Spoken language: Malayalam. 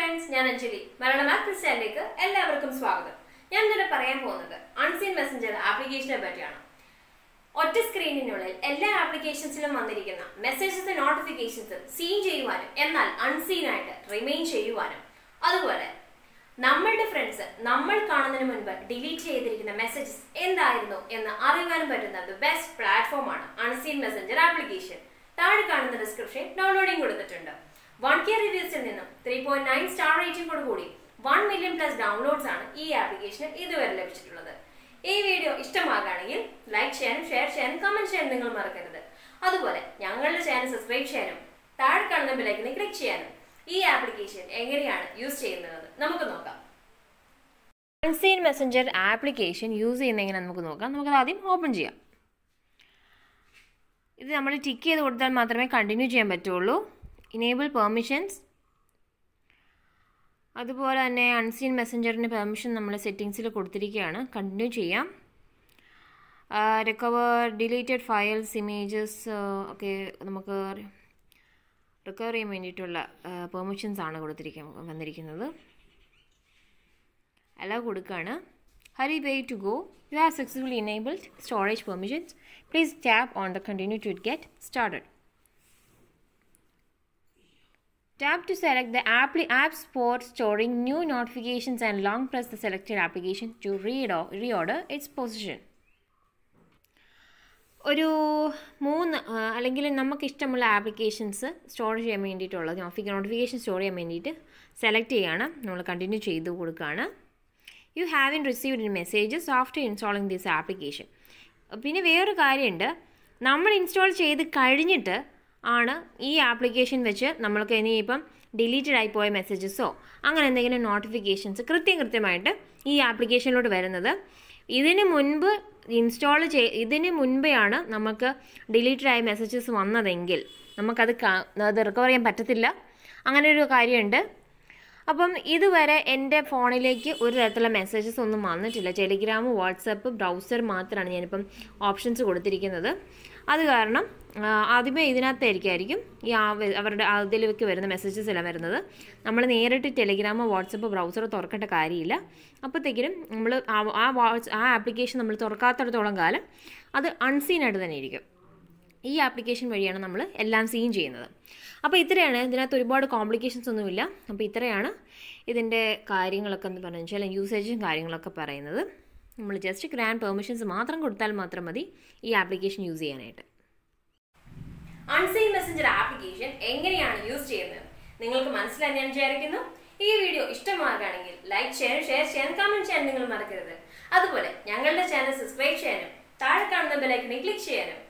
ഫ്രണ്ട്സ് ഞാൻ അഞ്ജലി മലയാളം ആക്ട്രസ് ചാനലിലേക്ക് എല്ലാവർക്കും സ്വാഗതം ഞാൻ ഇന്നലെ പറയാൻ പോകുന്നത് അൺസീൻ മെസ്സഞ്ചർ ആപ്ലിക്കേഷനെ പറ്റിയാണ് ഒറ്റ സ്ക്രീനിനുള്ളിൽ എല്ലാ ആപ്ലിക്കേഷൻസിലും വന്നിരിക്കുന്ന മെസ്സേജസ് നോട്ടിഫിക്കേഷൻസ് സീൻ ചെയ്യുവാനും എന്നാൽ അൺസീൻ ആയിട്ട് റിമെയിൻ ചെയ്യുവാനും അതുപോലെ നമ്മളുടെ ഫ്രണ്ട്സ് നമ്മൾ കാണുന്നതിന് മുൻപ് ഡിലീറ്റ് ചെയ്തിരിക്കുന്ന മെസ്സേജസ് എന്തായിരുന്നു എന്ന് അറിയാനും പറ്റുന്ന ദ ബെസ്റ്റ് പ്ലാറ്റ്ഫോം ആണ് അൺസീൻ മെസ്സഞ്ചർ ആപ്ലിക്കേഷൻ താഴെ കാണുന്ന ഡിസ്ക്രിപ്ഷൻ ഡൗൺലോഡിംഗ് കൊടുത്തിട്ടുണ്ട് വൺ കെ റിവ്യൂസിൽ നിന്നും ത്രീ പോയിന്റ് നയൻ സ്റ്റാർ റേറ്റിംഗോട് കൂടി വൺ മില്യൺ പ്ലസ് ഡൗൺലോഡ്സ് ആണ് ഈ ആപ്ലിക്കേഷന് ഇതുവരെ ലഭിച്ചിട്ടുള്ളത് ഈ വീഡിയോ ഇഷ്ടമാകുകയാണെങ്കിൽ ലൈക്ക് ചെയ്യാനും ഷെയർ ചെയ്യാനും കമന്റ് ചെയ്യാനും നിങ്ങൾ മറക്കരുത് അതുപോലെ ഞങ്ങളുടെ ചാനൽ സബ്സ്ക്രൈബ് ചെയ്യാനും താഴെ കാണുന്ന ബെലൈക്കനെ ക്ലിക്ക് ചെയ്യാനും ഈ ആപ്ലിക്കേഷൻ എങ്ങനെയാണ് യൂസ് ചെയ്യുന്നത് നമുക്ക് നോക്കാം അൺസീൻ മെസ്സഞ്ചർ ആപ്ലിക്കേഷൻ യൂസ് ചെയ്യുന്ന എങ്ങനെ നമുക്ക് നോക്കാം നമുക്കത് ആദ്യം ഓപ്പൺ ചെയ്യാം ഇത് നമ്മൾ ടിക്ക് ചെയ്ത് കൊടുത്താൽ മാത്രമേ കണ്ടിന്യൂ ചെയ്യാൻ പറ്റുള്ളൂ ഇനേബിൾ പെർമിഷൻസ് അതുപോലെ തന്നെ അൺസീൻ മെസ്സഞ്ചറിന് പെർമിഷൻ നമ്മൾ സെറ്റിങ്സിൽ കൊടുത്തിരിക്കുകയാണ് കണ്ടിന്യൂ ചെയ്യാം റിക്കവർ ഡിലീറ്റഡ് ഫയൽസ് ഇമേജസ് ഒക്കെ നമുക്ക് റിക്കവർ ചെയ്യാൻ വേണ്ടിയിട്ടുള്ള പെർമിഷൻസ് ആണ് കൊടുത്തിരിക്കുക വന്നിരിക്കുന്നത് അലോ കൊടുക്കുകയാണ് hurray way to go you have successfully enabled storage permissions please tap on the continue to get started Tap to select the app, apps for storing new notifications and long press the selected application to reorder, reorder its position. ഒരു മൂന്ന് അല്ലെങ്കിൽ നമുക്ക് ഇഷ്ടമുള്ള ആപ്ലിക്കേഷൻസ് സ്റ്റോർ ചെയ്യാൻ വേണ്ടിയിട്ടുള്ള നോട്ടിഫിക്കേഷൻ സ്റ്റോർ ചെയ്യാൻ വേണ്ടിയിട്ട് സെലക്ട് ചെയ്യുകയാണ് നമ്മൾ കണ്ടിന്യൂ ചെയ്ത് കൊടുക്കുകയാണ് you have in received in messages after installing this application പിന്നെ വേറൊരു കാര്യമുണ്ട് നമ്മൾ ഇൻസ്റ്റാൾ ചെയ്ത് കഴിഞ്ഞിട്ട് ആണ് ഈ ആപ്ലിക്കേഷൻ വെച്ച് നമ്മൾക്ക് ഇനിയിപ്പം ഡിലീറ്റഡ് ആയി പോയ മെസ്സേജസോ അങ്ങനെ എന്തെങ്കിലും നോട്ടിഫിക്കേഷൻസ് കൃത്യം കൃത്യമായിട്ട് ഈ ആപ്ലിക്കേഷനിലോട്ട് വരുന്നത് ഇതിന് മുൻപ് ഇൻസ്റ്റാൾ ചെയ് ഇതിന് മുൻപെയാണ് നമുക്ക് ഡിലീറ്റഡ് ആയ മെസ്സേജസ് വന്നതെങ്കിൽ നമുക്കത് അത് റിക്കവർ ചെയ്യാൻ പറ്റത്തില്ല അങ്ങനെ ഒരു കാര്യമുണ്ട് അപ്പം ഇതുവരെ എൻ്റെ ഫോണിലേക്ക് ഒരു തരത്തിലുള്ള മെസ്സേജസ് ഒന്നും വന്നിട്ടില്ല ടെലിഗ്രാം വാട്സപ്പ് ബ്രൗസർ മാത്രമാണ് ഞാനിപ്പം ഓപ്ഷൻസ് കൊടുത്തിരിക്കുന്നത് അത് കാരണം ആദ്യമേ ഇതിനകത്തായിരിക്കും ഈ അവരുടെ അതിലേക്ക് വരുന്ന മെസ്സേജസ് എല്ലാം വരുന്നത് നമ്മൾ നേരിട്ട് ടെലിഗ്രാമോ വാട്സപ്പ് ബ്രൗസറോ തുറക്കേണ്ട കാര്യമില്ല അപ്പോഴത്തേക്കിനും നമ്മൾ ആ വാട്സ് ആ ആപ്ലിക്കേഷൻ നമ്മൾ തുറക്കാത്തിടത്തോളം കാലം അത് അൺസീൻ ആയിട്ട് തന്നെ ഇരിക്കും ഈ ആപ്ലിക്കേഷൻ വഴിയാണ് നമ്മൾ എല്ലാം സീൻ ചെയ്യുന്നത് അപ്പോൾ ഇത്രയാണ് ഇതിനകത്ത് ഒരുപാട് കോംപ്ലിക്കേഷൻസ് ഒന്നുമില്ല അപ്പോൾ ഇത്രയാണ് ഇതിൻ്റെ കാര്യങ്ങളൊക്കെ എന്ന് പറഞ്ഞു വെച്ചാൽ യൂസേജും കാര്യങ്ങളൊക്കെ പറയുന്നത് നമ്മൾ ജസ്റ്റ് ഗ്രാൻഡ് പെർമിഷൻസ് മാത്രം കൊടുത്താൽ മാത്രം മതി ഈ ആപ്ലിക്കേഷൻ യൂസ് ചെയ്യാനായിട്ട് അൺസീൻ മെസ്സഞ്ചർ ആപ്ലിക്കേഷൻ എങ്ങനെയാണ് യൂസ് ചെയ്യുന്നത് നിങ്ങൾക്ക് മനസ്സിലായി ഞാൻ വിചാരിക്കുന്നു ഈ വീഡിയോ ഇഷ്ടമാകുകയാണെങ്കിൽ ലൈക്ക് ചെയ്യാനും ഷെയർ ചെയ്യാനും കമന്റ് ചെയ്യാനും നിങ്ങൾ മറക്കരുത് അതുപോലെ ഞങ്ങളുടെ ചാനൽ സബ്സ്ക്രൈബ് ചെയ്യാനും താഴെ കാണുന്ന ബെലൈക്കനെ ക്ലിക്ക് ചെയ്യാനും